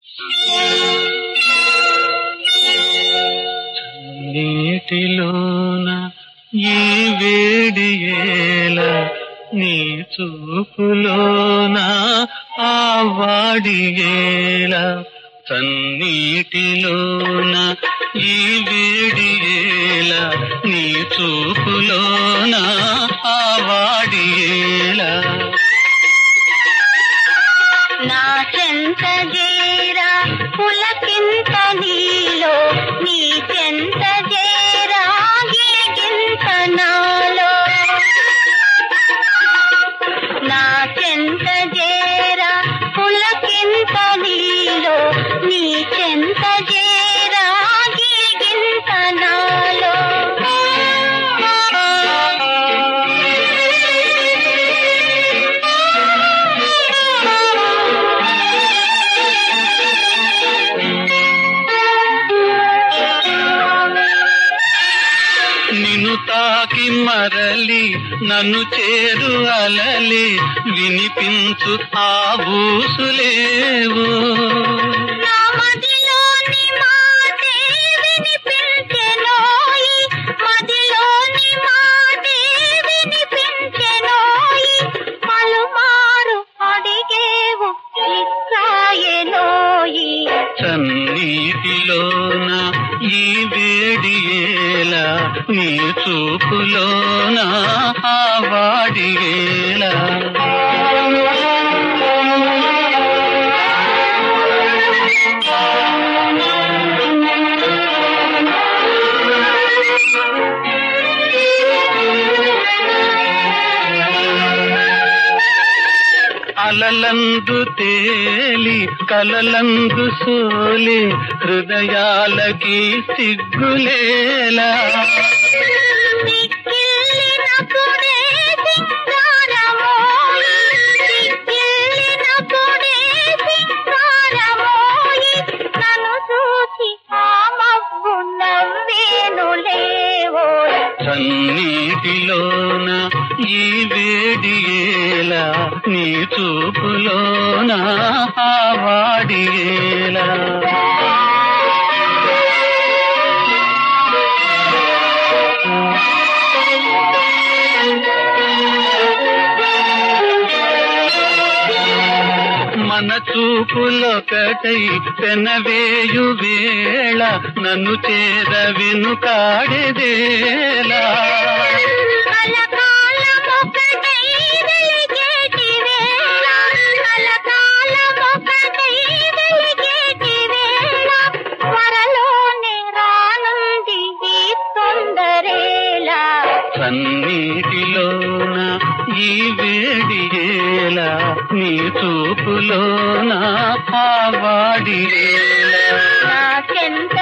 నీటిలోన ఈ వేడి ఏల నీ చూపులోన ఆ వాడి ఏల చన్నీటిలోన ఈ వేడి ఏల నీ చూపులోన ఆ వాడి ఏల నా చెంత జేరా పులకింత నీలో నీ చెంత జేరా గిలిగింత నాలో నా చెంత జేరా పులకింత నీలో నీ చెంత జేరా గిలిగింత నాలో నిన్ను తాకి మరలి నన్ను చేరు అలలి వినిపించు ఆ ఊసులేవో నా మదిలోని మాటే వినిపించెనోయి మదిలోని మాటే వినిపించెనోయి పలుమారు అడిగేవు ఇస్తాయెనోయి చన్నీటిలోన ఈ వేడి ఏల నీ చూపులోన ఆ వాడి ఏల అలలందు తేలి కలలందు సోలి హృదయాలకి సిగ్గులేలా సిక్కిల్లినప్పుడే సింగారమోయి సిక్కిల్లినప్పుడే సింగారమోయి నన్ను చూసి ఆ మబ్బు నవ్వేనులేవోయ్ చన్నీటిలోన ఈ వేడి ఏల నీ చూపులోన ఆ వాడి ఏలా మన చూపులొకటై పెనవేయు వేళ నన్ను చేర వెనుకాడేదేలా కలకాలమొకటై వెలిగేటి వేళ కలకాలమొకటై వెలిగేటి వేళ త్వరలోనే రానుంది ఈ తొందరేలా సన్నీటిలోన ఈ వేడి ఏల నీ చూపులోన ఆ వాడి ఏల నాకెంత